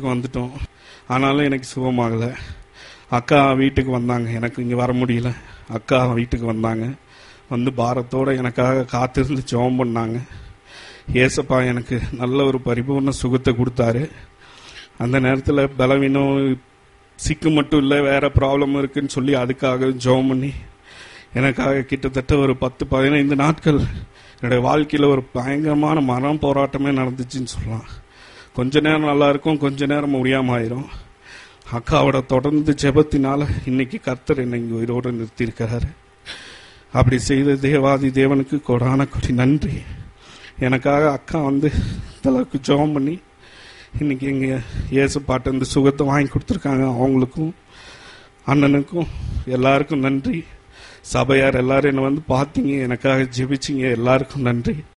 இடத்துக்கு வந்துட்டோம் ஆனாலும் எனக்கு சுகமாகலை அக்கா வீட்டுக்கு வந்தாங்க எனக்கு இங்கே வர முடியல அக்கா வீட்டுக்கு வந்தாங்க வந்து பாரத்தோட எனக்காக காத்திருந்து ஜெபம் பண்ணாங்க ஏசப்பா எனக்கு நல்ல ஒரு பரிபூர்ண சுகத்தை கொடுத்தாரு அந்த நேரத்தில் பலவீனம் சிக்கு மட்டும் இல்லை வேற ப்ராப்ளம் இருக்குன்னு சொல்லி அதுக்காக ஜெபம் பண்ணி எனக்காக கிட்டத்தட்ட ஒரு பத்து பதினைந்து நாட்கள் என்னுடைய வாழ்க்கையில் ஒரு பயங்கரமான மரம் போராட்டமே நடந்துச்சுன்னு சொல்லலாம் கொஞ்ச நேரம் நல்லா இருக்கும் கொஞ்ச நேரம் முடியாமல் ஆயிரும் அக்காவோட தொடர்ந்து ஜெபத்தினால இன்னைக்கு கர்த்தர் என்னை இங்கே உயிரோடு நிறுத்தியிருக்கிறாரு அப்படி செய்த தேவாதி தேவனுக்கு கொடான கொடி நன்றி எனக்காக அக்கா வந்து இந்தளவுக்கு ஜெபம் பண்ணி இன்னைக்கு எங்க இயேசு பாட்டு இந்த சுகத்தை வாங்கி கொடுத்துருக்காங்க அவங்களுக்கும் அண்ணனுக்கும் எல்லாருக்கும் நன்றி சபையார் எல்லாரும் என்னை வந்து பார்த்தீங்க எனக்காக ஜெபிச்சிங்க எல்லாருக்கும் நன்றி